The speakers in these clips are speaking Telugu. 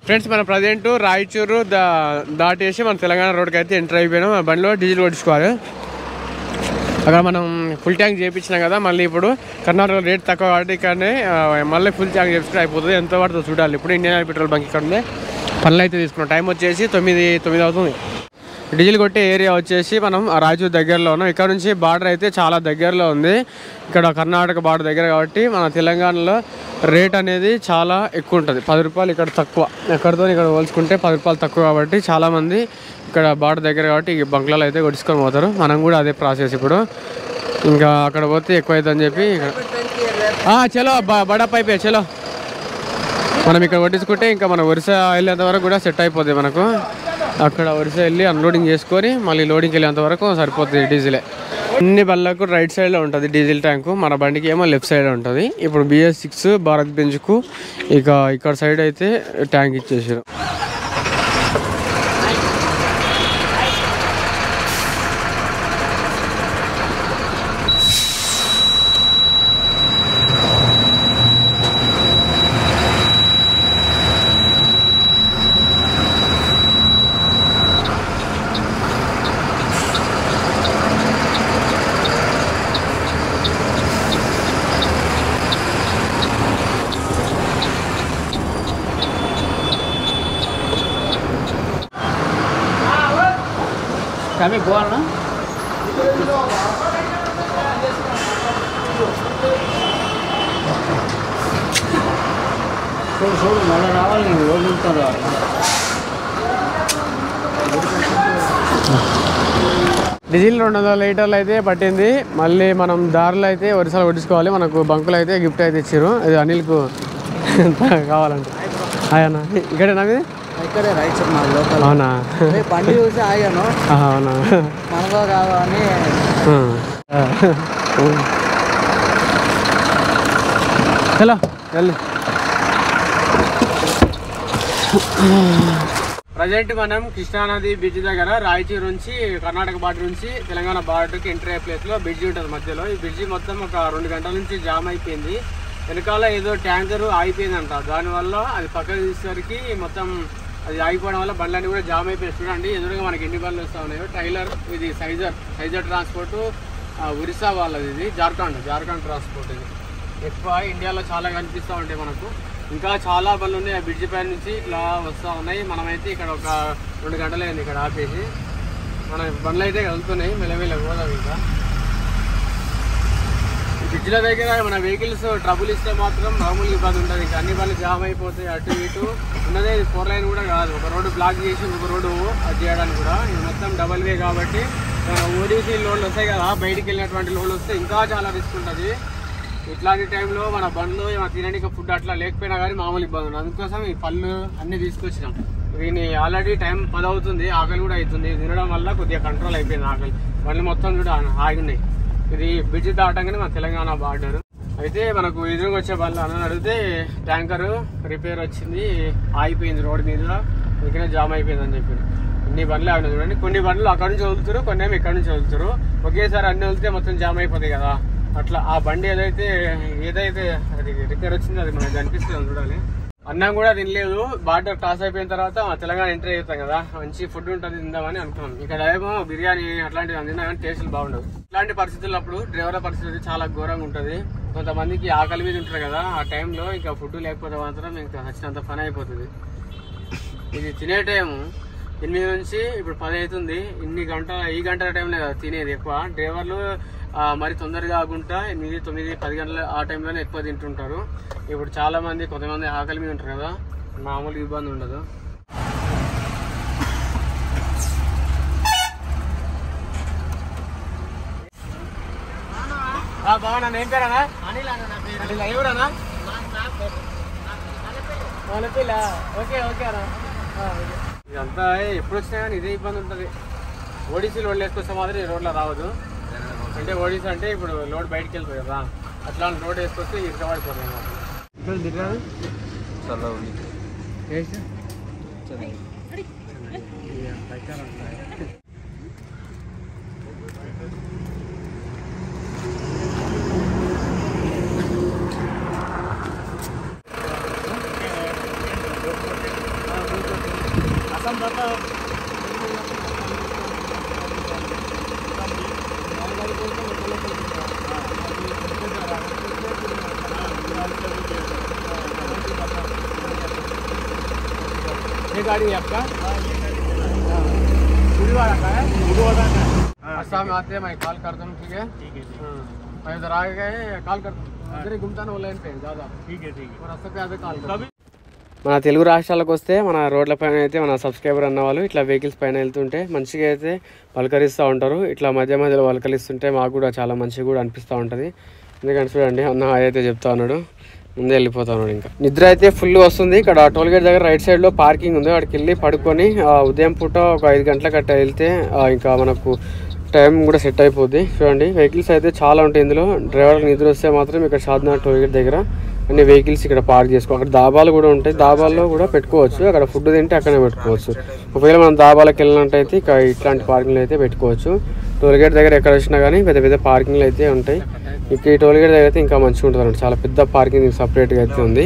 ఫ్రెండ్స్ మన ప్రజెంట్ రాయచూరు దా దాటేసి మన తెలంగాణ రోడ్కి అయితే ఎంటర్ అయిపోయినాం ఆ బండిలో డీజిల్ కొట్టించుకోవాలి అక్కడ మనం ఫుల్ ట్యాంక్ చేయించినాం కదా మళ్ళీ ఇప్పుడు కర్ణాటక రేట్ తక్కువ కాబట్టి ఇక్కడనే ఆ, మళ్ళీ ఫుల్ ట్యాంక్ చేపించుకుంటే అయిపోతుంది ఎంత పడుతుందో చూడాలి ఇప్పుడు ఇండియన్ ఆయిల్ పెట్రోల్ బంక్ ఇక్కడ ఉంది పనులు అయితే తీసుకున్నాం టైం వచ్చేసి తొమ్మిది తొమ్మిది అవుతుంది డీజిల్ కొట్టే ఏరియా వచ్చేసి మనం ఆ రాయచూర్ దగ్గరలో ఉన్నాం ఇక్కడ నుంచి బార్డర్ అయితే చాలా దగ్గరలో ఉంది ఇక్కడ కర్ణాటక బార్డర్ దగ్గర కాబట్టి మన తెలంగాణలో రేట్ అనేది చాలా ఎక్కువ ఉంటుంది పది రూపాయలు ఇక్కడ తక్కువ ఎక్కడితో ఇక్కడ పోల్చుకుంటే పది రూపాయలు తక్కువ కాబట్టి చాలామంది ఇక్కడ బార్డర్ దగ్గర కాబట్టి ఈ బంక్లలో అయితే కొట్టుకొని పోతారు మనం కూడా అదే ప్రాసెస్ ఇప్పుడు ఇంకా అక్కడ పోతే ఎక్కువ అవుతుందని చెప్పి ఇక్కడ ఆ, చలో బ- బడా పైపే చలో మనం ఇక్కడ కొట్టించుకుంటే ఇంకా మన ఒరిస్సా వెళ్ళేంత వరకు కూడా సెట్ అయిపోద్ది మనకు అక్కడ ఒరిస్సా వెళ్ళి అన్లోడింగ్ చేసుకొని మళ్ళీ లోడింగ్కి వెళ్ళేంత వరకు సరిపోతుంది డీజిలే అన్ని బళ్ళకు రైట్ సైడ్లో ఉంటుంది డీజిల్ ట్యాంకు మన బండికి ఏమో లెఫ్ట్ సైడ్ ఉంటుంది ఇప్పుడు బిఎస్ సిక్స్ భారత్ బెంజ్కు ఇక ఇక్కడ సైడ్ అయితే ట్యాంక్ ఇచ్చేసారు కమి పోవాలన్నా చూడు చూడు మళ్ళీ రావాలి నేను రోజు ఉంటాను డీజిల్ రెండు వందల లీటర్లు అయితే పట్టింది మళ్ళీ మనం దారిలో అయితే వరిసలు కొట్టించుకోవాలి మనకు బంకులు అయితే గిఫ్ట్ అయితే ఇచ్చారు ఇది అనిల్కు కావాలంటే అయ్యనా ఇక్కడేనా మీది ఇక్కడే రైట్ సైడ్ మా లోకల్ అవునా అదే బండి చూసి ఆగాను ఆహా, అవునా మనలో కాదు అని హలో వెళ్ళి ప్రజెంట్ మనం కృష్ణానది బ్రిడ్జ్ దగ్గర రాయచూరు నుంచి కర్ణాటక బార్డర్ నుంచి తెలంగాణ బార్డర్కి ఎంటర్ అయ్యే ప్లేస్ లో బ్రిడ్జ్ ఉంటుంది మధ్యలో ఈ బ్రిడ్జ్ మొత్తం ఒక రెండు గంటల నుంచి జామ్ అయిపోయింది వెనకాల ఏదో ట్యాంకర్ ఆగిపోయిందంట దానివల్ల అది పక్కకు తీసేసరికి మొత్తం అది ఆగిపోవడం వల్ల బండ్లన్నీ కూడా జామ్ అయిపోయి చూడండి ఎదురుగా మనకి ఎన్ని బండ్లు వస్తా ఉన్నాయో టైలర్ ఇది సైజర్ సైజర్ ట్రాన్స్పోర్ట్ ఒరిస్సా వాళ్ళది ఇది జార్ఖండ్ జార్ఖండ్ ట్రాన్స్పోర్ట్ ఇది ఎక్కువ ఇండియాలో చాలా కనిపిస్తూ ఉంటాయి మనకు ఇంకా చాలా బండ్లు ఉన్నాయి ఆ బ్రిడ్జ్ పైన నుంచి ఇట్లా వస్తూ ఉన్నాయి మనమైతే ఇక్కడ ఒక రెండు గంటలు అయింది ఇక్కడ ఆపేసి మన బండ్లు అయితే కలుగుతున్నాయి మెల్లమెల్ల పోదాం ఇంకా ఈ బ్రిడ్జ్ల దగ్గర మన వెహికల్స్ ట్రబుల్ ఇస్తే మాత్రం మామూలు ఇబ్బంది ఉంటుంది ఇంకా అన్ని బండ్లు జామ్ అయిపోతాయి అటు ఇటు ఉన్నదే ఫోర్ లైన్ కూడా కాదు ఒక రోడ్డు బ్లాక్ చేసి ఒక రోడ్డు అది చేయడానికి కూడా ఇది మొత్తం డబల్ వే కాబట్టి ఓడీసీ లోన్లు వస్తాయి కదా బయటికి వెళ్ళినటువంటి లోన్లు వస్తే ఇంకా చాలా రిస్క్ ఉంటుంది ఇట్లాంటి టైంలో మన బండ్లు ఏమైనా తినడానికి ఫుడ్ అట్లా లేకపోయినా కానీ మామూలు ఇబ్బంది ఉండదు అందుకోసం ఈ పళ్ళు అన్ని తీసుకొచ్చినాం దీని ఆల్రెడీ టైం పది అవుతుంది ఆకలి కూడా అవుతుంది ఇది తినడం వల్ల కొద్దిగా కంట్రోల్ అయిపోయింది ఆకలి బండ్లు మొత్తం కూడా ఆగి ఉన్నాయి ఇది బ్రిడ్జ్ దాటంగానే మన తెలంగాణ బార్డర్ అయితే మనకు ఎదురుగా వచ్చే బండ్లు అన్న అడిగితే ట్యాంకర్ రిపేర్ వచ్చింది ఆగిపోయింది రోడ్ మీద ఇక్కడే జామ్ అయిపోయింది అని చెప్పి ఇన్ని బండ్లు ఆగినాయి చూడండి కొన్ని బండ్లు అక్కడ నుంచి వదులుతారు కొన్ని ఏమో ఇక్కడ నుంచి వదులుతారు ఒకేసారి అన్ని వదిలితే మొత్తం జామ్ అయిపోతాయి కదా అట్లా ఆ బండి ఏదైతే ఏదైతే అది రిపేర్ వచ్చిందో అది మనకు కనిపిస్తుంది చూడాలి అన్నం కూడా తినలేదు బార్డర్ క్రాస్ అయిపోయిన తర్వాత మా తెలంగాణ ఎంట్రీ అవుతాం కదా మంచి ఫుడ్ ఉంటుంది తిందామని అనుకున్నాం ఇక్కడ ఏమో బిర్యానీ అట్లాంటివి తిన్నా కానీ టేస్ట్లు బాగుండవు ఇట్లాంటి పరిస్థితుల్లో అప్పుడు డ్రైవర్ల పరిస్థితి చాలా ఘోరంగా ఉంటుంది కొంతమందికి ఆకలి మీద ఉంటారు కదా ఆ టైంలో ఇంకా ఫుడ్ లేకపోతే మాత్రం ఇంకా వచ్చినంత పని అయిపోతుంది ఇది తినే టైం ఎనిమిది నుంచి ఇప్పుడు పది అవుతుంది ఇన్ని గంటల ఈ గంటల టైంలో కదా తినేది ఎక్కువ డ్రైవర్లు ఆ, మరి తొందరగా కాకుండా ఎనిమిది తొమ్మిది పది గంటల ఆ టైంలోనే ఎక్కువ తింటుంటారు ఇప్పుడు చాలా మంది కొంతమంది ఆకలి మీద ఉంటారు కదా మామూలు ఇబ్బంది ఉండదు బాగున్నా ఏం పేరనా అనిల్ అన్న నా పేరు అనిల్ ఎవరన్నా నా పేరు మనపిల్ల ఓకే ఓకే అన్న ఇదంతా ఎప్పుడు వచ్చినా కానీ ఇదే ఇబ్బంది ఉంటుంది ఓడిసీ లోడ్ వేసుకొస్తే మాత్రం ఈ రోడ్లో రావద్దు అంటే ఓడిసీ అంటే ఇప్పుడు లోడ్ బయటికి వెళ్తుంది కదా అట్లా లోడ్ వేసుకొస్తే ఇరకబడిపోతుంది అన్నమాట ఇక్కడ తిరగదు చాలా ఉంది వేసి ये गाड़ी है आपका बुढ़ीवाड़ा का है बुढ़ीवाड़ा का असम में आते हैं मैं कॉल करता हूँ ठीक है हाँ, मैं इधर आ गए कॉल कर इधर ही घूमता ना वो लाइन पे ज़्यादा ठीक है ठीक और रास्ते पे आते कॉल कर कभी మన తెలుగు రాష్ట్రాలకు వస్తే మన రోడ్ల పైన అయితే మన సబ్స్క్రైబర్ అన్న వాళ్ళు ఇట్లా వెహికల్స్ పైన వెళ్తుంటే మంచిగా అయితే పలకరిస్తూ ఉంటారు ఇట్లా మధ్య మధ్యలో పలకరిస్తుంటే మాకు కూడా చాలా మంచిగా కూడా అనిపిస్తూ ఉంటుంది ఎందుకంటే చూడండి అన్న అయితే చెప్తా ఉన్నాడు ముందే వెళ్ళిపోతా ఉన్నాడు ఇంకా నిద్ర అయితే ఫుల్ వస్తుంది ఇక్కడ టోల్ గేట్ దగ్గర రైట్ సైడ్ లో పార్కింగ్ ఉంది అక్కడికి వెళ్ళి పడుకొని ఆ, ఉదయం పూట ఒక ఐదు గంటల గట్ట వెళ్తే ఆ, ఇంకా మనకు టైం కూడా సెట్ అయిపోద్ది చూడండి వెహికల్స్ అయితే చాలా ఉంటాయి ఇందులో డ్రైవర్కి నిద్ర వస్తే మాత్రం ఇక్కడ షాద్నాథ్ టోల్ గేట్ దగ్గర అన్ని వెహికల్స్ ఇక్కడ పార్క్ చేసుకో అక్కడ దాబాలు కూడా ఉంటాయి దాబాల్లో కూడా పెట్టుకోవచ్చు అక్కడ ఫుడ్ తింటే అక్కడే పెట్టుకోవచ్చు ఒకవేళ మనం దాబాలకు వెళ్ళినట్టయితే ఇక ఇట్లాంటి పార్కింగ్లు అయితే పెట్టుకోవచ్చు టోల్ గేట్ దగ్గర ఎక్కడ వచ్చినా కానీ పెద్ద పెద్ద పార్కింగ్లు అయితే ఉంటాయి ఇక ఈ టోల్ గేట్ దగ్గర అయితే ఇంకా మంచిగా ఉంటుంది అన్నమాట చాలా పెద్ద పార్కింగ్ సపరేట్గా అయితే ఉంది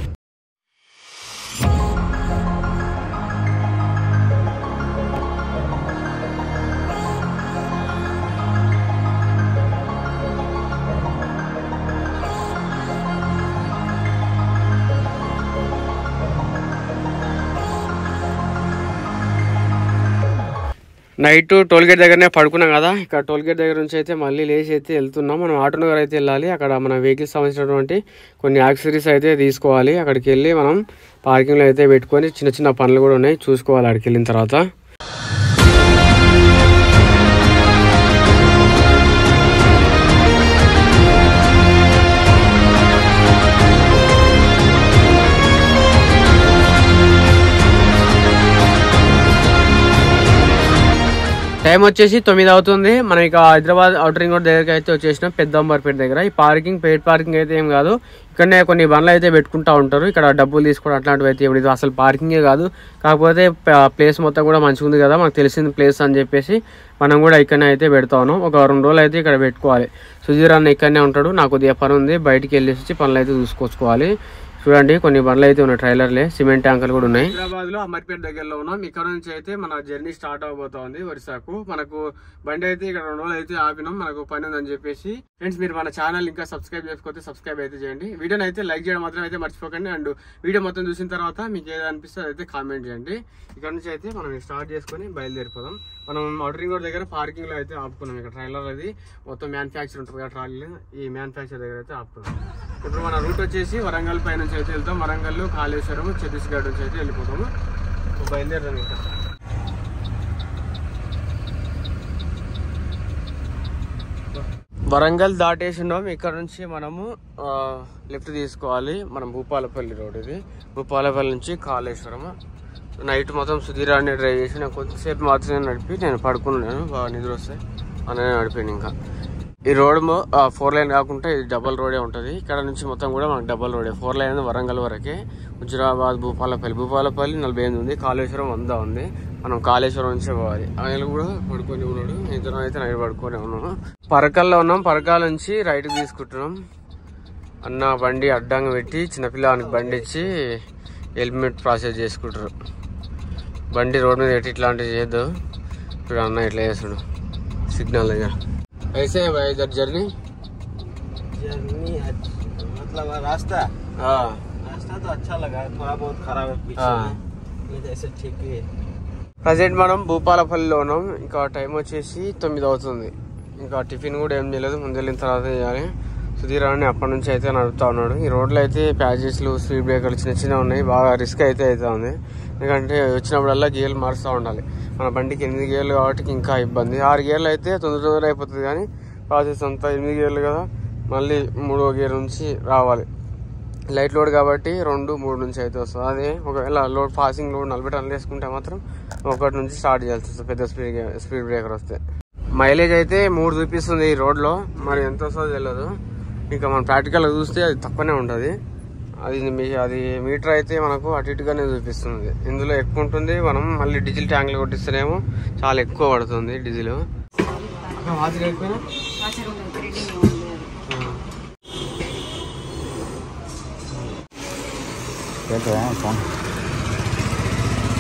నైట్ టోల్ గేట్ దగ్గరనే పడుకున్నాం కదా ఇక్కడ టోల్ గేట్ దగ్గర నుంచి అయితే మళ్ళీ లేచి అయితే వెళ్తున్నాం మనం ఆటో నగర్ అయితే వెళ్ళాలి అక్కడ మన వెహికల్స్ సంబంధించినటువంటి కొన్ని యాక్సరీస్ అయితే తీసుకోవాలి అక్కడికి వెళ్ళి మనం పార్కింగ్లో అయితే పెట్టుకొని చిన్న చిన్న పనులు కూడా ఉన్నాయి చూసుకోవాలి అక్కడికి వెళ్ళిన తర్వాత టైం వచ్చేసి తొమ్మిది అవుతుంది మనం ఇక హైదరాబాద్ అవుటర్ రింగ్ రోడ్ దగ్గరికి అయితే వచ్చేసినాం పెద్ద అంబర్పేట దగ్గర ఈ పార్కింగ్ పెయిడ్ పార్కింగ్ అయితే ఏం కాదు ఇక్కడనే కొన్ని బండ్లు అయితే పెట్టుకుంటా ఉంటారు ఇక్కడ డబ్బులు తీసుకోవడం అట్లాంటివి అయితే ఏమి లేదు. అసలు పార్కింగే కాదు కాకపోతే ప్లేస్ మొత్తం కూడా మంచిగా ఉంది కదా మనకు తెలిసిన ప్లేస్ అని చెప్పేసి మనం కూడా ఇక్కడనే అయితే పెడతా ఉన్నాం ఒక రెండు రోజులు అయితే ఇక్కడ పెట్టుకోవాలి సుధీర్ అన్న ఇక్కడనే ఉంటాడు నాకు కొద్దిగా పని ఉంది బయటికి వెళ్ళేసి పనులు అయితే చూసుకొచ్చుకోవాలి చూడండి కొన్ని బండ్లు అయితే ఉన్నాయి ట్రైలర్లే సిమెంట్ ట్యాంకర్లు కూడా ఉన్నాయి హైదరాబాద్ లో అమర్పేట దగ్గరలో ఉన్నాం ఇక్కడ నుంచి అయితే మన జర్నీ స్టార్ట్ అవబోతోంది వరుసకు మనకు బండి అయితే ఇక్కడ రెండు రోజులు అయితే ఆపినాం మనకు పని ఉందని చెప్పేసి ఫ్రెండ్స్ మీరు మన ఛానల్ ఇంకా సబ్స్క్రైబ్ చేసుకోతే సబ్స్క్రైబ్ అయితే చేయండి వీడియోని అయితే లైక్ చేయడం మాత్రం అయితే మర్చిపోకండి అండ్ వీడియో మొత్తం చూసిన తర్వాత మీకు ఏది అనిపిస్తే అయితే కామెంట్ చేయండి ఇక్కడ నుంచి అయితే మనం స్టార్ట్ చేసుకొని బయలుదేరిపోదాం మనం ఆర్డరింగ్ రోడ్ దగ్గర పార్కింగ్ లో అయితే ఆపుకున్నాం ఇక్కడ ట్రైలర్ అది మొత్తం మ్యానుఫ్యాక్చర్ ఉంటుంది కదా ట్రాలీలో ఈ మ్యానుఫ్యాక్చర్ దగ్గర అయితే ఆపుకున్నాం ఇప్పుడు మన రూట్ వచ్చేసి వరంగల్ పై నుంచి అయితే వెళ్తాం వరంగల్ కాళేశ్వరం ఛత్తీస్గఢ్ నుంచి అయితే వెళ్ళిపోతాము ఇప్పుడు బయలుదేరదాం ఇంకా వరంగల్ దాటేసినాం ఇక్కడ నుంచి మనము లెఫ్ట్ తీసుకోవాలి మనం భూపాలపల్లి రోడ్ ఇది భూపాలపల్లి నుంచి కాళేశ్వరం నైట్ మొత్తం సుధీరాన్ని డ్రైవ్ చేసి నాకు కొద్దిసేపు మాత్రమే నడిపి నేను పడుకున్నాను బాగా నిద్ర వస్తే అనే నడిపాను ఇంకా ఈ రోడ్ ఫోర్ లైన్ కాకుండా ఇది డబల్ రోడే ఉంటుంది ఇక్కడ నుంచి మొత్తం కూడా మనకు డబల్ రోడే ఫోర్ లైన్ వరంగల్ వరకే హుజురాబాద్ భూపాలపల్లి భూపాలపల్లి నలభై ఎనిమిది ఉంది కాళేశ్వరం వంద ఉంది మనం కాళేశ్వరం నుంచే పోవాలి ఆయన కూడా పడుకొని ఉన్నాడు ఇద్దరం అయితే నైట్ పడుకొని ఉన్నాము పరకల్లో ఉన్నాం పరకాల నుంచి రైట్ తీసుకుంటున్నాం అన్న బండి అడ్డంగా పెట్టి చిన్నపిల్లానికి బండి ఇచ్చి హెల్మెట్ ప్రాసెస్ చేసుకుంటారు బండి రోడ్ మీద పెట్టి ఇట్లాంటివి చేయొద్దు ఇప్పుడు అన్న ఇట్లా చేస్తాడు సిగ్నల్ దగ్గర ऐसे है भाई इधर जर्नी जर्नी अच्छ- मतलब रास्ता हाँ रास्ता तो अच्छा लगा है थोड़ा बहुत खराब है पीछे हाँ। में। ये जैसे ठीक ही है ప్రజెంట్ మనం భూపాలపల్లిలో ఉన్నాం ఇంకా టైం వచ్చేసి తొమ్మిది అవుతుంది ఇంకా టిఫిన్ కూడా ఏం చేయలేదు ముందు వెళ్ళిన తర్వాత చేయాలి సుధీర్ అని అప్పటి నుంచి అయితే నడుపుతా ఉన్నాడు ఈ రోడ్లో అయితే ప్యాచెస్లు స్పీడ్ బ్రేకర్లు చిన్న చిన్న ఉన్నాయి బాగా రిస్క్ అయితే అవుతా ఉంది ఎందుకంటే వచ్చినప్పుడల్లా గేర్లు మారుస్తూ ఉండాలి మన బండికి ఎనిమిది గేర్లు కాబట్టి ఇంకా ఇబ్బంది ఆరు గేర్లు అయితే తొందర తొందర అయిపోతుంది కానీ ప్రాసెస్ అంతా ఎనిమిది గేర్లు కదా మళ్ళీ మూడో గేర్ నుంచి రావాలి లైట్ లోడ్ కాబట్టి రెండు మూడు నుంచి అయితే వస్తుంది అదే ఒకవేళ లోడ్ పాసింగ్ లోడ్ నలభై టన్నులు వేసుకుంటే మాత్రం ఒకటి నుంచి స్టార్ట్ చేయాల్సి వస్తుంది పెద్ద స్పీడ్ స్పీడ్ బ్రేకర్ వస్తే మైలేజ్ అయితే మూడు చూపిస్తుంది ఈ రోడ్లో మరి ఎంత వస్తుందో తెలియదు ఇంకా మనం ప్రాక్టికల్గా చూస్తే అది తక్కువనే ఉంటుంది అది మీ- అది మీటర్ అయితే మనకు అటు ఇటుగానే చూపిస్తుంది ఇందులో ఎక్కువ ఉంటుంది మనం మళ్ళీ డీజిల్ ట్యాంకులు కొట్టిస్తేనేమో చాలా ఎక్కువ పడుతుంది డీజిల్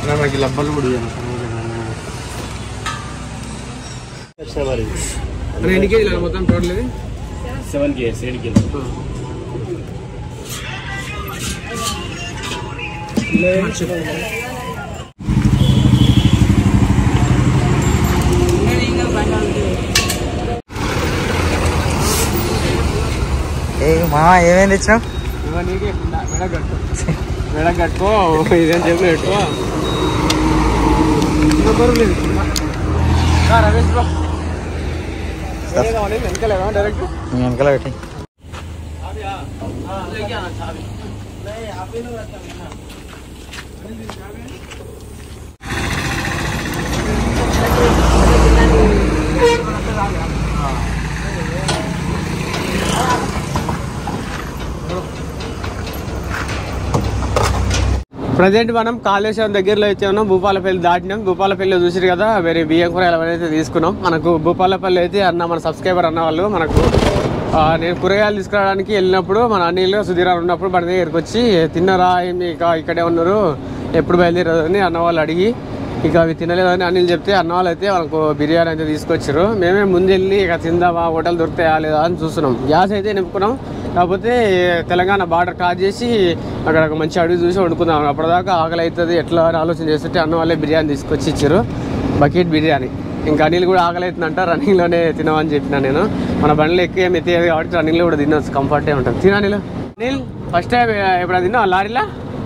మనకి లబ్బలు కూడా ఇవ్వాలి. అన్న, ఎన్ని కేజీలు అన్న మొత్తం టోటల్ ఇది సెవెన్ కేజీస్ ఏడు కేజీ ఏ మా ఏమేమి తెచ్చినావు ఇవ్వ నీకే మెడ కట్టు మెడ కట్టుకో ఇదేం చెప్పి పెట్టుకో ఇంకా బరువు లేదు రా, రమేష్ బ్రో ఏం కావాలి వెనకలేదా డైరెక్ట్ మీ వెనకాల పెట్టి ప్రజెంట్ మనం కాళేశ్వరం దగ్గరలో అయితే ఉన్నాం భూపాలపల్లి దాటినాం భూపాలపల్లి చూసారు కదా వేరే బియ్యం కూరగాయలు అవన్నీ అయితే తీసుకున్నాం మనకు భూపాలపల్లి అయితే అన్న మన సబ్స్క్రైబర్ అన్న వాళ్ళు మనకు ఆ, నేను కూరగాయలు తీసుకురావడానికి వెళ్ళినప్పుడు మన అనిల్ సుధీరాలు ఉన్నప్పుడు మన దగ్గరికి వచ్చి తిన్నరా ఏమి ఇక ఇక్కడే ఉన్నారు ఎప్పుడు బయలుదేరారు అని అన్న వాళ్ళు అడిగి ఇక అవి తినలేదని అనిల్ చెప్తే అన్న వాళ్ళు అయితే మనకు బిర్యానీ అయితే తీసుకొచ్చారు మేమే ముందు వెళ్ళి ఇక తిందామా హోటల్ దొరుకుతాయా లేదా అని చూస్తున్నాం గ్యాస్ అయితే నింపుకున్నాం కాకపోతే తెలంగాణ బార్డర్ క్రాస్ చేసి అక్కడ ఒక మంచి అడుగు చూసి వండుకుందాం అప్పటిదాకా ఆకలి అవుతుంది ఎట్లా అని ఆలోచన చేస్తుంటే అన్న వాళ్ళే బిర్యానీ తీసుకొచ్చి ఇచ్చారు బకెట్ బిర్యానీ ఇంకా అనిల్ కూడా ఆకలి అవుతుందంట రన్నింగ్లోనే తినమని చెప్పిన నేను మన బండ్లో ఎక్కువ ఏమి ఎత్తేది కాబట్టి రన్నింగ్లో కూడా తినొచ్చు కంఫర్టే ఉంటుంది తిన అనిల్ అనిల్ ఫస్ట్ టైం ఎప్పుడైనా తిన్నావా లారీలా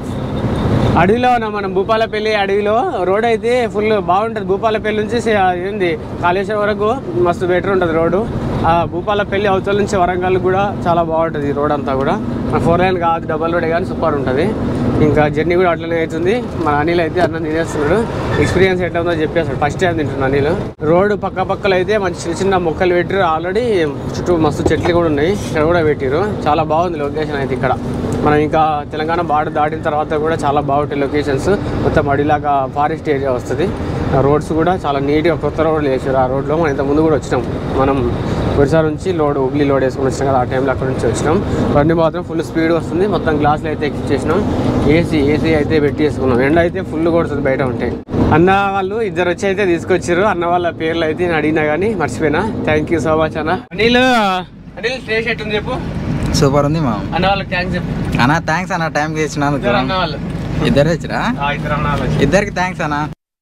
అడవిలో ఉన్నాం మనం భూపాలపల్లి అడవిలో రోడ్ అయితే ఫుల్ బాగుంటుంది భూపాలపల్లి నుంచి సే- ఏంది కాళేశ్వరం వరకు మస్తు బెటర్ ఉంటుంది రోడ్డు ఆ భూపాలపల్లి అవతల నుంచి వరంగల్ కూడా చాలా బాగుంటుంది ఈ రోడ్ అంతా కూడా మన ఫోర్ లైన్ కాదు డబల్ రోడ్ కానీ సూపర్ ఉంటుంది ఇంకా జర్నీ కూడా అట్లనే అవుతుంది మన అనిల్ అయితే అన్నం తినేస్తున్నాడు ఎక్స్పీరియన్స్ ఎట్లా ఉందో చెప్పేస్తాడు ఫస్ట్ టైం తింటున్నాను అనిల్ రోడ్డు పక్క పక్కలో అయితే మంచి చిన్న చిన్న మొక్కలు పెట్టారు ఆల్రెడీ చుట్టూ మస్తు చెట్లు కూడా ఉన్నాయి ఇక్కడ కూడా పెట్టారు చాలా బాగుంది లొకేషన్ అయితే ఇక్కడ మనం ఇంకా తెలంగాణ బార్డర్ దాటిన తర్వాత కూడా చాలా బాగుంటాయి లొకేషన్స్ మొత్తం అడిలాగా ఫారెస్ట్ ఏరియా వస్తుంది రోడ్స్ కూడా చాలా నీట్గా కొత్త రోడ్లు వేసారు ఆ రోడ్లో మనం ఇంత ముందు కూడా వచ్చినాం మనం ఒరిసా నుంచి లోడ్ హుబ్లీ లోడ్ వేసుకొని వచ్చినాం కదా ఆ టైంలో అక్కడ నుంచి వచ్చినాం బండి మాత్రం ఫుల్ స్పీడ్ వస్తుంది మొత్తం గ్లాసులు అయితే ఎక్కిచ్చేసినాం ఏసీ ఏసీ అయితే పెట్టి వేసుకున్నాం ఎండ అయితే ఫుల్ కొడుతుంది బయట ఉంటే అన్న వాళ్ళు ఇద్దరు వచ్చి అయితే తీసుకొచ్చారు అన్న వాళ్ళ పేర్లు అయితే నేను అడిగినా కానీ మర్చిపోయినా థ్యాంక్ యూ సో మచ్ అన్న అనిల్ అనిల్ టేస్ట్ ఎట్టుంది చెప్పు సూపర్ ఉంది మా అన్న వాళ్ళకి థ్యాంక్స్ చెప్పు అన్న థ్యాంక్స్ అన్న టైంకి ఇచ్చినందుకు ఇద్దరు అన్న వాళ్ళు ఇద్దరు తెచ్చిరా ఆ, ఇద్దరు అన్న వాళ్ళు ఇద్దరికి థ్యాంక్స్ అన్న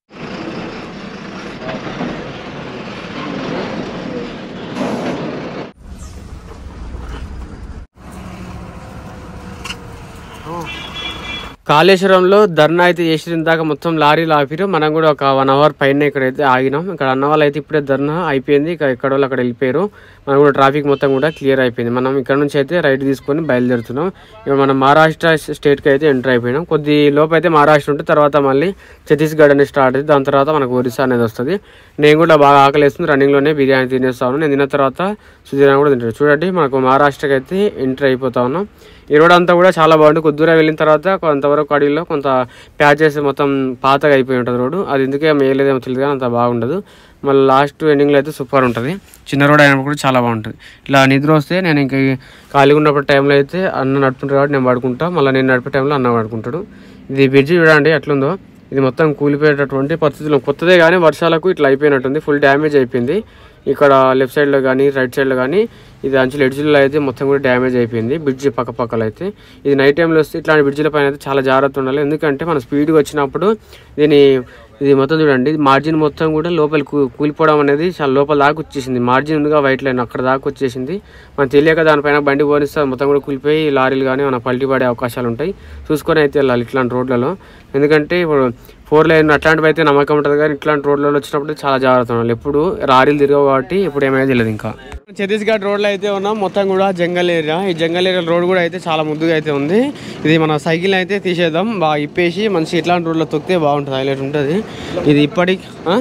కాళేశ్వరంలో ధర్నా అయితే చేసిన దాకా మొత్తం లారీలు ఆపిరు మనం కూడా ఒక వన్ అవర్ పైన ఇక్కడైతే ఆగినాం ఇక్కడ అన్న వాళ్ళు అయితే ఇప్పుడే ధర్నా అయిపోయింది ఇక ఎక్కడ వాళ్ళు అక్కడ వెళ్ళిపోయారు మనం కూడా ట్రాఫిక్ మొత్తం కూడా క్లియర్ అయిపోయింది మనం ఇక్కడ నుంచి అయితే రైట్ తీసుకొని బయలుదేరుతున్నాం ఇక మనం మహారాష్ట్ర స్టేట్కి అయితే ఎంటర్ అయిపోయినాం కొద్ది లోపు అయితే మహారాష్ట్ర ఉంటే తర్వాత మళ్ళీ ఛత్తీస్గఢ్ అనేది స్టార్ట్ అవుతుంది దాని తర్వాత మనకు ఒరిస్సా అనేది వస్తుంది నేను కూడా బాగా ఆకలిస్తుంది రన్నింగ్లోనే బిర్యానీ తినేస్తాను నేను తిన్న తర్వాత సుధీరాన్ని కూడా తింటాడు చూడండి మనకు మహారాష్ట్రకి అయితే ఎంటర్ అయిపోతా ఉన్నాం ఈ రోడ్ అంతా కూడా చాలా బాగుంది కొద్ది దూరం వెళ్ళిన తర్వాత కొంతవరకు అడవిలో కొంత ప్యాచెస్ మొత్తం పాతగా అయిపోయి ఉంటుంది రోడ్డు అది ఎందుకే మేయలేదేమో తెలియదు కానీ అంత బాగుండదు మళ్ళీ లాస్ట్ ఎండింగ్లో అయితే సూపర్ ఉంటుంది చిన్న రోడ్ అయినప్పుడు కూడా చాలా బాగుంటుంది ఇలా నిద్ర వస్తే నేను ఇంక ఖాళీగా ఉన్నప్పుడు టైంలో అయితే అన్న నడుపుకుంటాడు కాబట్టి నేను పడుకుంటా మళ్ళీ నేను నడిపే టైంలో అన్న పడుకుంటాడు ఇది బ్రిడ్జి చూడండి ఎట్లుందో ఇది మొత్తం కూలిపోయేటటువంటి పరిస్థితులు కొత్తదే కానీ వర్షాలకు ఇట్లా అయిపోయినట్టుంది ఫుల్ డ్యామేజ్ అయిపోయింది ఇక్కడ లెఫ్ట్ సైడ్లో కానీ రైట్ సైడ్లో కానీ ఇది అంచులు ఎడ్జ్లో అయితే మొత్తం కూడా డ్యామేజ్ అయిపోయింది బ్రిడ్జ్ పక్క పక్కలో అయితే ఇది నైట్ టైంలో వస్తే ఇట్లాంటి బ్రిడ్జ్ల పైన అయితే చాలా జాగ్రత్త ఉండాలి ఎందుకంటే మనం స్పీడ్గా వచ్చినప్పుడు దీని ఇది మొత్తం చూడండి మార్జిన్ మొత్తం కూడా లోపల కూ- కూలిపోవడం అనేది చాలా లోపల దాకా వచ్చేసింది మార్జిన్ ఉందిగా వైట్ లైన్ అక్కడ దాకా వచ్చేసింది మనం తెలియక దానిపైన బండి పోనిస్తే మొత్తం కూడా కూలిపోయి లారీలు కానీ మన పల్టీ పడే అవకాశాలు ఉంటాయి చూసుకొని అయితే వెళ్ళాలి ఇట్లాంటి రోడ్లలో ఎందుకంటే ఇప్పుడు ఫోర్ లైన్ అట్లాంటివి అయితే నమ్మకం ఉంటుంది కానీ ఇట్లాంటి రోడ్లలో వచ్చినప్పుడు చాలా జాగ్రత్త ఉండాలి ఎప్పుడు లారీలు తిరగవు కాబట్టి ఇప్పుడు ఏమైనా తెలియదు ఇంకా ఛత్తీస్గఢ్ రోడ్లో అయితే ఉన్నాం మొత్తం కూడా జంగల్ ఏరియా ఈ జంగల్ ఏరియా రోడ్ కూడా అయితే చాలా ముద్దుగా అయితే ఉంది ఇది మన సైకిల్ అయితే తీసేద్దాం బాగా ఇప్పేసి మంచి ఇట్లాంటి రోడ్లో తొక్కితే బాగుంటుంది హైలైట్ ఉంటుంది ఇది ఇప్పటికి ఆ?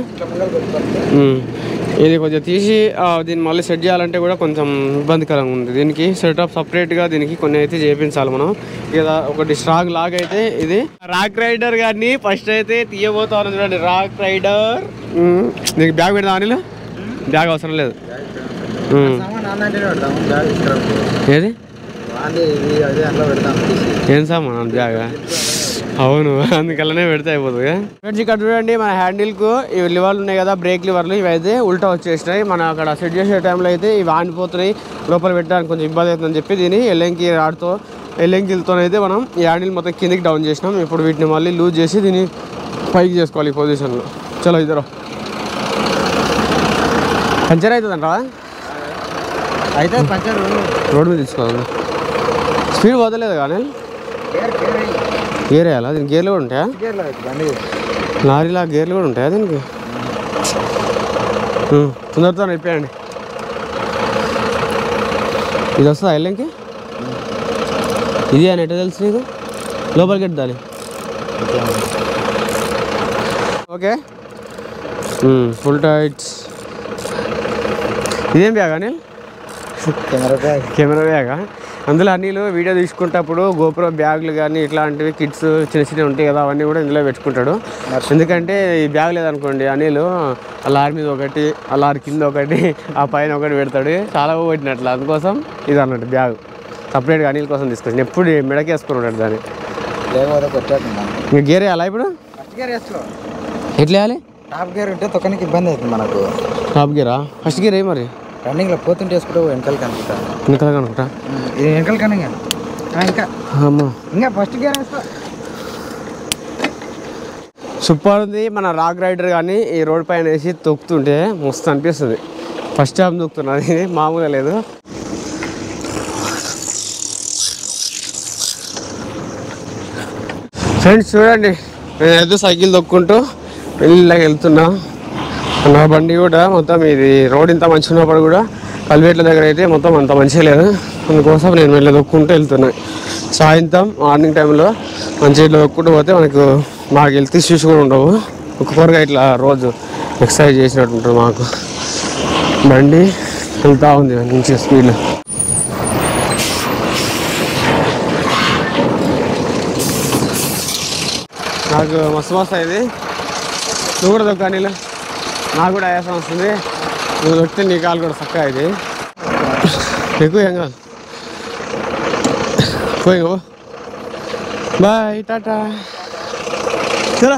ఉమ్. ఇది కొంచెం తీసి ఆ, దీన్ని మళ్ళీ సెట్ చేయాలంటే కూడా కొంచెం ఇబ్బందికరంగా ఉంది దీనికి సెటప్ సపరేట్గా దీనికి కొన్ని అయితే చేయించాలి మనం ఇక ఒకటి స్ట్రాంగ్ లాగ్ అయితే ఇది రాక్ రైడర్ గారిని ఫస్ట్ అయితే తీయబోతా ఉన్నాం చూడండి రాక్ రైడర్ ఉమ్. దీనికి బ్యాగ్ పెడదాం అనిల్ బ్యాగ్ అవసరం లేదు ఉమ్. సామాన్ అన్నంటేనే పెడతాము బ్యాగ్ తీసుకురావు ఏది అది ఇది అదే అందులో పెడతాం తీసి ఏం సామాన్ బ్యాగ్ అవును అందుకల్లనే పెడితే అయిపోతుంది ఫ్రెండ్స్ ఇక్కడ చూడండి మన హ్యాండిల్కు ఇవి లివర్లు ఉన్నాయి కదా బ్రేక్ లివర్లు ఇవి అయితే ఉల్టా వచ్చేసినాయి మనం అక్కడ సెట్ చేసే టైంలో అయితే ఇవి ఆనిపోతున్నాయి లోపల పెట్టడానికి కొంచెం ఇబ్బంది అవుతుందని చెప్పి దీన్ని ఎల్లంకి రాడ్తో ఎల్లంకిలతో అయితే మనం ఈ హ్యాండిల్ మొత్తం కిందికి డౌన్ చేసినాం ఇప్పుడు వీటిని మళ్ళీ లూజ్ చేసి దీన్ని పైకి చేసుకోవాలి ఈ పొజిషన్లో చలో ఇద్దరు పంచర్ అవుతుందంటావా అయితే పంచర్ రోడ్ మీద తీసుకోవాలి స్పీడ్ పోతలేదు కానీ గేర్ వేయాలా దీనికి గేర్లు కూడా ఉంటాయా బండి లారీలా గేర్లు కూడా ఉంటాయా దీనికి ఉం, తొందరతో అయిపోయండి ఇది వస్తుందా ఎల్లంకి ఇది అని ఎట్లా తెలుసు నీకు లోపలికి ఎట్టాలి ఓకే ఫుల్ టైట్స్ ఇదేం బ్యాగ్ అని కెమెరా బ్యాగ్ కెమెరా బ్యాగా అందులో అన్నీలు వీడియో తీసుకుంటప్పుడు గోపుర బ్యాగులు కానీ ఇట్లాంటివి కిట్స్ చిన్న చిన్నవి ఉంటాయి కదా అవన్నీ కూడా ఇందులో పెట్టుకుంటాడు ఎందుకంటే ఈ బ్యాగ్ లేదనుకోండి అనిలు ఆ లారీ మీద ఒకటి ఆ లారీ కింద ఒకటి ఆ పైన ఒకటి పెడతాడు చాలా పెట్టినట్లు అందుకోసం ఇది అన్నట్టు బ్యాగ్ సపరేట్గా అనిల్ కోసం తీసుకొచ్చి ఎప్పుడు మెడకేసుకుని ఉంటాడు దాన్ని లేకపోతే కొట్టేస్తున్నాను ఇంకా గేర్ వేయాలా ఇప్పుడు ఫస్ట్ గేర్ వేసుకో ఎట్లా వేయాలి టాప్ గేర్ ఉంటే తొక్కనికి ఇబ్బంది అవుతుంది మనకు టాప్ గేరా ఫస్ట్ గేర్ ఏ మరి రన్నింగ్లో పోతుంటే వేసుకుంటే వెనకాల కనుకుంటా ఇంకా అనుకుంటా ఇది వెనకాల కను ఇంకా ఆ, ఇంకా అమ్మా ఇంకా ఫస్ట్ గేర్ వేసుకో సూపర్ ఉంది మన రాక్ రైడర్ కానీ ఈ రోడ్ పైన వేసి తొక్కుతుంటే మస్తు అనిపిస్తుంది ఫస్ట్ టైం తొక్కుతున్నది ఇది మామూలుగా లేదు ఫ్రెండ్స్ చూడండి నేనైతే సైకిల్ తొక్కుంటూ వెళ్ళిలాగా వెళ్తున్నా నా బండి కూడా మొత్తం ఇది రోడ్ ఇంత మంచిగా ఉన్నప్పుడు కూడా కల్వేట్ల దగ్గర అయితే మొత్తం అంత మంచిగా లేదు అందుకోసం నేను వెళ్ళి తొక్కుంటూ వెళ్తున్నా సాయంత్రం మార్నింగ్ టైంలో మంచిగా ఇట్లా తొక్కుంటూ పోతే మనకు మాకు హెల్త్ ఇష్యూస్ కూడా ఉండవు ఒక్కొక్కరుగా ఇట్లా రోజు ఎక్సర్సైజ్ చేసినట్టు ఉంటుంది మాకు బండి వెళ్తా ఉంది మంచిగా స్పీడ్లో నాకు మస్తు మస్తు అయింది నువ్వు కూడా దొక్క నీళ్ళు నాకు కూడా ఆయాసం వస్తుంది నువ్వు దొక్కితే నీ కాలు కూడా చక్కగా అయింది ఎక్కువ ఏం కాదు పోయి బాయ్ టాటా చరా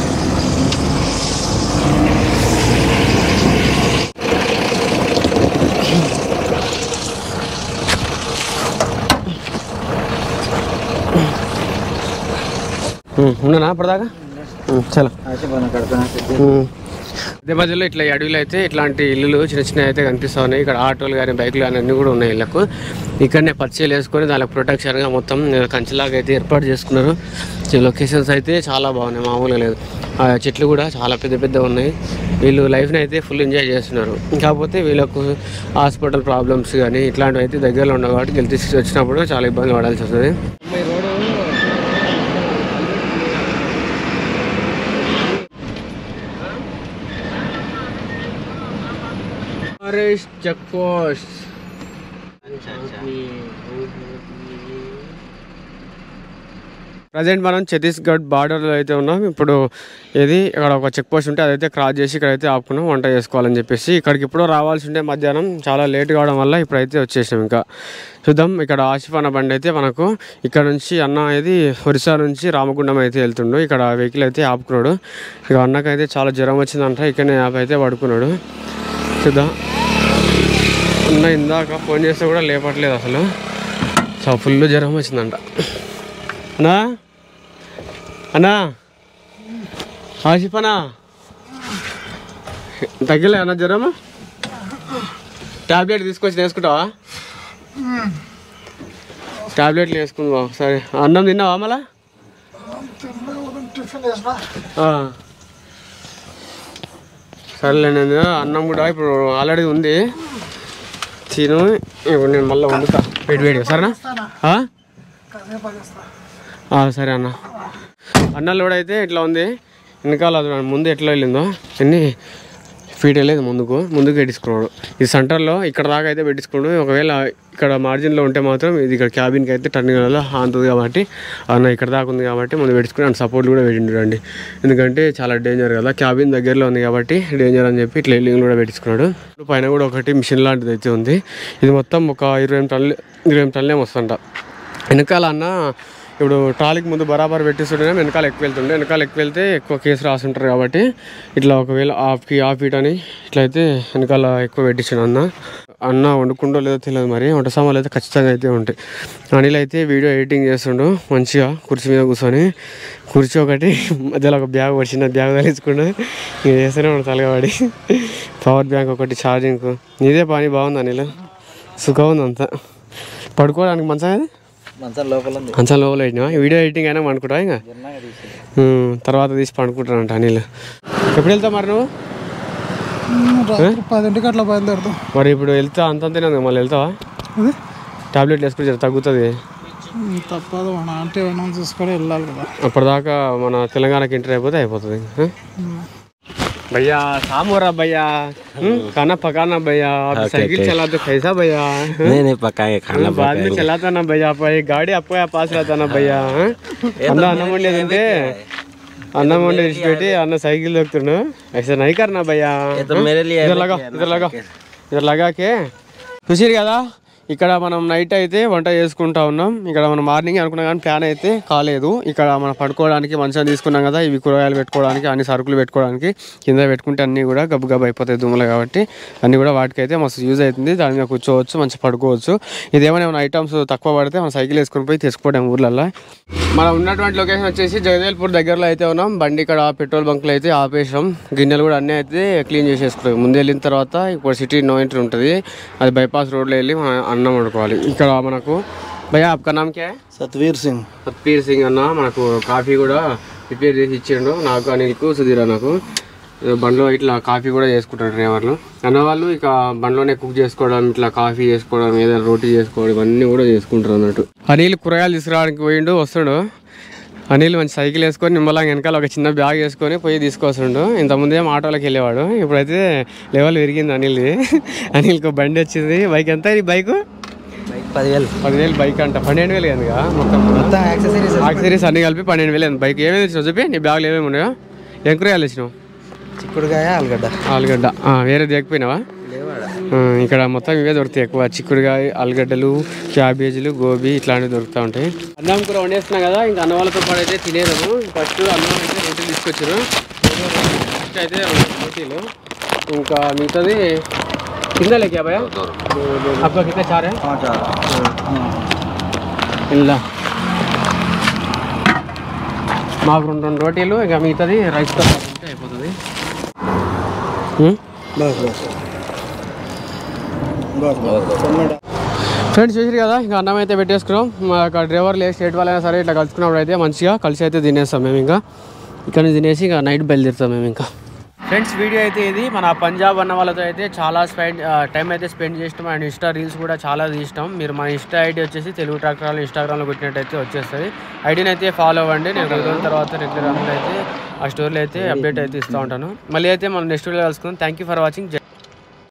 ఉన్నానా అప్పటిదాకా ఉమ్, చలో అయితే మనం కడుతున్నా ఉమ్. అదే మధ్యలో ఇట్లా ఈ అడవిలో అయితే ఇట్లాంటి ఇల్లులు చిన్న చిన్న అయితే కనిపిస్తూ ఉన్నాయి ఇక్కడ ఆటోలు కానీ బైకులు కానీ అన్నీ కూడా ఉన్నాయి ఇళ్ళకు ఇక్కడనే పచ్చలు వేసుకొని దానికి ప్రొటెక్షన్గా మొత్తం కంచెలాగా అయితే ఏర్పాటు చేసుకున్నారు ఈ లొకేషన్స్ అయితే చాలా బాగున్నాయి మామూలుగా లేదు ఆ చెట్లు కూడా చాలా పెద్ద పెద్ద ఉన్నాయి వీళ్ళు లైఫ్ని అయితే ఫుల్ ఎంజాయ్ చేస్తున్నారు కాకపోతే వీళ్ళకు హాస్పిటల్ ప్రాబ్లమ్స్ కానీ ఇట్లాంటివి అయితే దగ్గరలో ఉండవు కాబట్టి హెల్త్ ఇష్యూస్ వచ్చినప్పుడు చాలా ఇబ్బంది పడాల్సి వస్తుంది చెక్ పోస్ట్ ప్రజెంట్ మనం ఛత్తీస్గఢ్ బార్డర్లో అయితే ఉన్నాం ఇప్పుడు ఇది ఇక్కడ ఒక చెక్ పోస్ట్ ఉంటే అదైతే క్రాస్ చేసి ఇక్కడైతే ఆపుకున్నాం వంట చేసుకోవాలని చెప్పేసి ఇక్కడికి ఎప్పుడో రావాల్సి ఉంటే మధ్యాహ్నం చాలా లేట్ కావడం వల్ల ఇప్పుడైతే వచ్చేసాం ఇంకా చూద్దాం ఇక్కడ ఆసిఫ్ అన్న బండి అయితే మనకు ఇక్కడ నుంచి అన్న అనేది ఒరిస్సా నుంచి రామగుండం అయితే వెళ్తుండు ఇక్కడ వెహికల్ అయితే ఆపుకున్నాడు ఇక అన్నకైతే చాలా జ్వరం వచ్చిందంట ఇక్కడనే ఆప్ అయితే పడుకున్నాడు చూద్దాం అన్న ఇందాక ఫోన్ చేస్తే కూడా లేపట్లేదు అసలు సో ఫుల్ జ్వరం వచ్చిందంట అన్నా అన్నా ఆసిఫ్ అన్నా తగ్గలే అన్న జ్వరము టాబ్లెట్ తీసుకొచ్చి వేసుకుంటావా టాబ్లెట్లు వేసుకుందాం సరే అన్నం తిన్నావా మళ్ళా ఆ. సరేలే నేను అన్నం కూడా ఇప్పుడు ఆల్రెడీ ఉంది తిను ఇప్పుడు నేను మళ్ళీ వండుతా వేడి వేడిగా సరేనా ఆ? ఆ, సరే అన్న అన్నలు కూడా అయితే ఇట్లా ఉంది వెనకాల అది ముందు ఎట్లా వెళ్ళిందో అన్ని ఫీట్ వెళ్ళేది ముందుకు ముందుకు పెట్టించుకున్నాడు ఈ సెంటర్లో ఇక్కడ దాకా అయితే పెట్టించుకున్నాడు ఒకవేళ ఇక్కడ మార్జిన్లో ఉంటే మాత్రం ఇది ఇక్కడ క్యాబిన్కి అయితే టర్నింగ్ వల్ల ఆంతుంది కాబట్టి అన్న ఇక్కడ దాకా ఉంది కాబట్టి ముందు పెట్టించుకుని అండ్ సపోర్ట్ కూడా పెట్టిండు అండి ఎందుకంటే చాలా డేంజర్ కదా క్యాబిన్ దగ్గరలో ఉంది కాబట్టి డేంజర్ అని చెప్పి ఇట్లా ఎల్లింగ్ కూడా పెట్టించుకున్నాడు పైన కూడా ఒకటి మిషన్ లాంటిది అయితే ఉంది ఇది మొత్తం ఒక ఇరవై ఎనిమిది టన్నులు ఇరవై ఎనిమిది టన్నులు ఏమో వస్తుంట వెనకాల అన్న ఇప్పుడు ట్రాలీకి ముందు బరాబర్ పెట్టిస్తుంటే వెనకాల ఎక్కువ వెళ్తుండే వెనకాల ఎక్కువ వెళ్తే ఎక్కువ కేసు రాసుంటారు కాబట్టి ఇట్లా ఒకవేళ హాఫ్కి హాఫ్ ఫీట్ అని ఇట్లా అయితే వెనకాల ఎక్కువ పెట్టించాడు అన్న అన్న వండుకుండో లేదో తెలియదు మరి వంట సామాన్లు అయితే ఖచ్చితంగా అయితే ఉంటాయి అనిల్ అయితే వీడియో ఎడిటింగ్ చేస్తుండు మంచిగా కుర్చీ మీద కూర్చొని కుర్చీ ఒకటి మధ్యలో ఒక బ్యాగ్ ఒక చిన్న బ్యాగ్ తగిలించుకుండు ఇంకా చేస్తూనే ఉంటాడు తలగబడి పవర్ బ్యాంక్ ఒకటి ఛార్జింగ్ నీదే పని బాగుంది అనిల్ సుఖం ఉంది అంతా పడుకోవడానికి మంచిగా మంచం లోపల ఉంది మంచం లోపల పెట్టినా వీడియో ఎడిటింగ్ అయినా అనుకుంటా ఇంకా ఉమ్, తర్వాత తీసి పండుకుంటానంట అనిల్ ఎప్పుడు వెళ్తావు మరి నువ్వు పదింటికి అట్లా బయలుదేరుతాం మరి ఇప్పుడు వెళ్తా అంతంతేనే ఉంది మళ్ళీ వెళ్తావా అదే టాబ్లెట్లు వేసుకుని జర తగ్గుతుంది తప్పదు మన అంటే ఏమైనా చూసుకొని వెళ్ళాలి కదా అప్పటిదాకా మన తెలంగాణకి ఎంటర్ అయిపోతే అయిపోతుంది ఆ? भैया शाम हो रहा भैया हम्म, खाना पकाना भैया आप साइकिल चलाते कैसा भैया नहीं नहीं पकाएंगे खाना बाद में चलाता ना भैया आप ये गाड़ी आपको यहाँ पास रहता ना भैया हाँ? అన్న అన్నం వండేదంటే అన్నం వండే పెట్టి అన్న సైకిల్ దొక్కుతుండు ऐसा नहीं करना भैया तो मेरे लिए ఇద్దరు లగా ఇద్దరు లగా ఇద్దరు లగాకే చూసిరు కదా ఇక్కడ మనం నైట్ అయితే వంట చేసుకుంటా ఉన్నాం ఇక్కడ మనం మార్నింగ్ అనుకున్నాం కానీ ప్లాన్ అయితే కాలేదు ఇక్కడ మనం పడుకోవడానికి మంచం తీసుకున్నాం కదా ఇవి కూరగాయలు పెట్టుకోవడానికి అన్ని సరుకులు పెట్టుకోవడానికి కింద పెట్టుకుంటే అన్నీ కూడా గబ్బు గబ్బు అయిపోతాయి దుమ్మలు కాబట్టి అన్నీ కూడా వాటికైతే మస్తు యూజ్ అవుతుంది దాని మీద కూర్చోవచ్చు మంచిగా పడుకోవచ్చు ఇదేమైనా ఏమైనా ఐటమ్స్ తక్కువ పడితే మనం సైకిల్ వేసుకొని పోయి తెచ్చుకోవడం ఊర్లల్లో మనం ఉన్నటువంటి లొకేషన్ వచ్చేసి జగదేల్పూర్ దగ్గరలో అయితే ఉన్నాం బండి ఇక్కడ పెట్రోల్ బంక్లో అయితే ఆపేసాం గిన్నెలు కూడా అన్నీ అయితే క్లీన్ చేసేసుకున్నాం ముందు వెళ్ళిన తర్వాత ఇప్పుడు సిటీ నో ఎంట్రీ ఉంటుంది అది బైపాస్ రోడ్లో వెళ్ళి మనం అన్నం వండుకోవాలి ఇక్కడ మనకు భయ్యా ఆప్కా నామ్ క్యా హై? సత్వీర్ సింగ్ సత్పీర్ సింగ్ అన్న మనకు కాఫీ కూడా ప్రిపేర్ చేసి ఇచ్చిండు నాకు అనిల్కు సుధీర్ నాకు బండ్లో ఇట్లా కాఫీ కూడా చేసుకుంటారు డ్రైవర్లు అన్న వాళ్ళు ఇక బండ్లోనే కుక్ చేసుకోవడం ఇట్లా కాఫీ చేసుకోవడం ఏదైనా రోటీ చేసుకోవడం ఇవన్నీ కూడా చేసుకుంటారు అన్నట్టు అనిల్ కూరగాయలు తీసుకురావడానికి పోయిండు వస్తుండు అనిల్ మంచి సైకిల్ వేసుకొని నిమ్మలంగా వెనకాల ఒక చిన్న బ్యాగ్ వేసుకొని పోయి తీసుకొస్తుండు ఇంతకుముందు ఏం ఆటోలోకి వెళ్ళేవాడు ఇప్పుడైతే లెవెల్ పెరిగింది అనిల్ది అనిల్కి బండి వచ్చింది బైక్ ఎంత ఈ బైక్ పదివేలు పదివేలు బైక్ అంట పన్నెండు వేలు ఎందుకు మొత్తం మొత్తం యాక్సెసరీస్ యాక్సరీస్ అన్ని కలిపి పన్నెండు వేలు అయింది. బైక్ ఏమేమి తెచ్చినావు చెప్పి నీ బ్యాగ్లో ఏమేమి ఉన్నాయో ఏం కూరగాయలు తెచ్చినావు చిక్కుడుకాయ ఆలుగడ్డ ఆలుగడ్డ ఆ, వేరే దిగకపోయినావా ఆ, ఇక్కడ మొత్తం ఇవే దొరుకుతాయి ఎక్కువ చిక్కుడుకాయ ఆలుగడ్డలు క్యాబేజీలు గోబీ ఇట్లాంటివి దొరుకుతూ ఉంటాయి అన్నం కూర వండేస్తున్నాం కదా ఇంకా అన్న వాళ్ళతో పాటు అయితే తినేదాము ఫస్ట్ అన్నం అయితే రోటీలు తీసుకొచ్చారు ఫస్ట్ అయితే రెండు రోటీలు ఇంకా మిగతాది కింద లేకా భయ అబ్బా కింద చారే ఇలా మాకు రెండు రెండు రోటీలు ఇక మిగతాది రైస్తో ఉంటే అయిపోతుంది ఉం? ఫ్రెండ్స్ చూసారు కదా ఇంకా అన్నం అయితే పెట్టేసుకున్నాం మా యొక్క డ్రైవర్ లేదు స్టేట్ వాళ్ళైనా సరే ఇట్లా కలుసుకున్నప్పుడు అయితే మంచిగా కలిసి అయితే తినేస్తాం మేము ఇంకా ఇక్కడ నుంచి తినేసి ఇంకా నైట్ బయలుదేరుతాం మేము ఇంకా ఫ్రెండ్స్ వీడియో అయితే ఇది మన పంజాబ్ అన్న వాళ్ళతో అయితే చాలా స్పెండ్ టైం అయితే స్పెండ్ చేసినాం అండ్ ఇన్స్టా రీల్స్ కూడా చాలా తీసినాం మీరు మన ఇన్స్టా ఐడి వచ్చేసి తెలుగు ట్రాక్టర్లు ఇన్స్టాగ్రామ్లో కొట్టినట్టయితే వచ్చేస్తుంది ఐడిని అయితే ఫాలో అవ్వండి నేను రెండు రోజుల తర్వాత రెగ్యులర్ అయితే ఆ స్టోరీలో అయితే అప్డేట్ అయితే ఇస్తూ ఉంటాను మళ్ళీ అయితే మనం నెక్స్ట్ వీడియో కలుసుకుందాం థ్యాంక్ యూ ఫర్ వాచింగ్